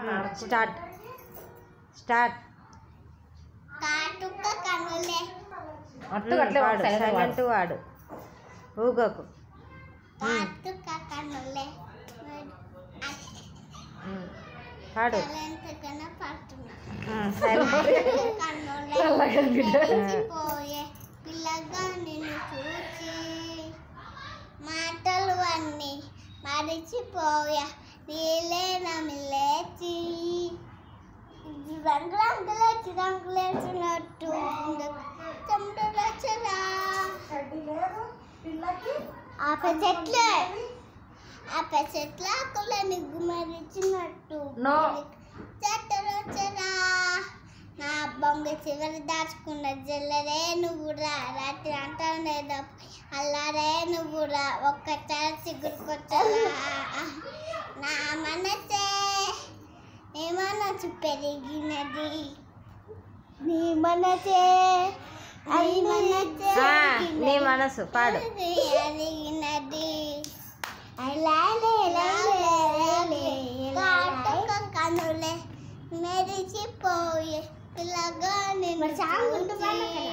Start start కాటుక కనులే అట్టు అట్లే వాడు silent గా సైలెంట్ వాడు. వాడు ఊగకు కాటుక కనులే ఉమ్. పాడు తలంత కనపడుతున్నా ఉమ్, సైలెంట్ కన్నులే పోయే పిల్లగా నిన్ను చూచి మాటలు అన్నీ మరిచిపోయా నీలే నమిలేచి రంగు రంగులేచి రంగులేసినట్టు చెమటలొచ్చరా ఆప చెట్లే ఆప చెట్ల ఆకుల నిగ్గు మరిచినట్టు No. చెట్టరొచ్చరా నా బొంగ చివరి దాచుకున్న జల్లరే నువ్వురా రాత్రి అంటానేదో అల్లారే నువ్వురా ఒక్క తరచి గురికొచ్చరా నా మనసే నీ మనసు పెరిగినది నీ మనసే నీ మనసే ఆ, నీ మనసు పాడు అడిగినది కాటుక కనులే మెరిచిపోయే పిల్లగా నేను చూచి